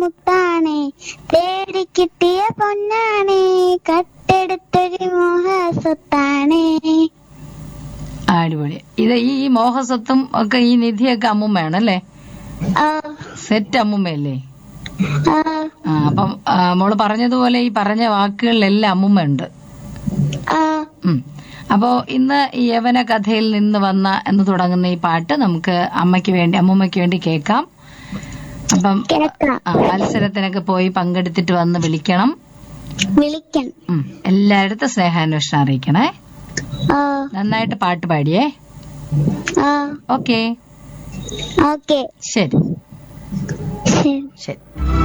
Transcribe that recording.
മുത്താണേ തേടി കിട്ടിയ പൊന്നാണേ കട്ടെടുത്തൊരു മോഹ സ്വത്താണേ അടിപൊളി ഇത് ഈ ഈ മോഹസ്വത്തും ഒക്കെ ഈ നിധിയൊക്കെ അമ്മുമ്മയാണല്ലേ ആ സെറ്റ് അമ്മുമ്മയല്ലേ ആ ആ അപ്പം ആ, മോള് പറഞ്ഞതുപോലെ ഈ പറഞ്ഞ വാക്കുകളിലെല്ലാം അമ്മുമ്മയുണ്ട് ആ ഉം. അപ്പോ ഇന്ന് ഈ യവന കഥയിൽ നിന്ന് വന്ന എന്ന് തുടങ്ങുന്ന ഈ പാട്ട് നമുക്ക് അമ്മയ്ക്ക് വേണ്ടി അമ്മുമ്മയ്ക്ക് വേണ്ടി കേൾക്കാം അപ്പം കേക്കാം ആ മത്സരത്തിനൊക്കെ പോയി പങ്കെടുത്തിട്ട് വന്ന് വിളിക്കണം വിളിക്കണം ഉം. എല്ലായിടത്തും സ്നേഹാന്വേഷണം അറിയിക്കണേ ആ നന്നായിട്ട് പാട്ട് പാടിയേ ആ ഓക്കെ ഓക്കെ ശരി ശരി ശരി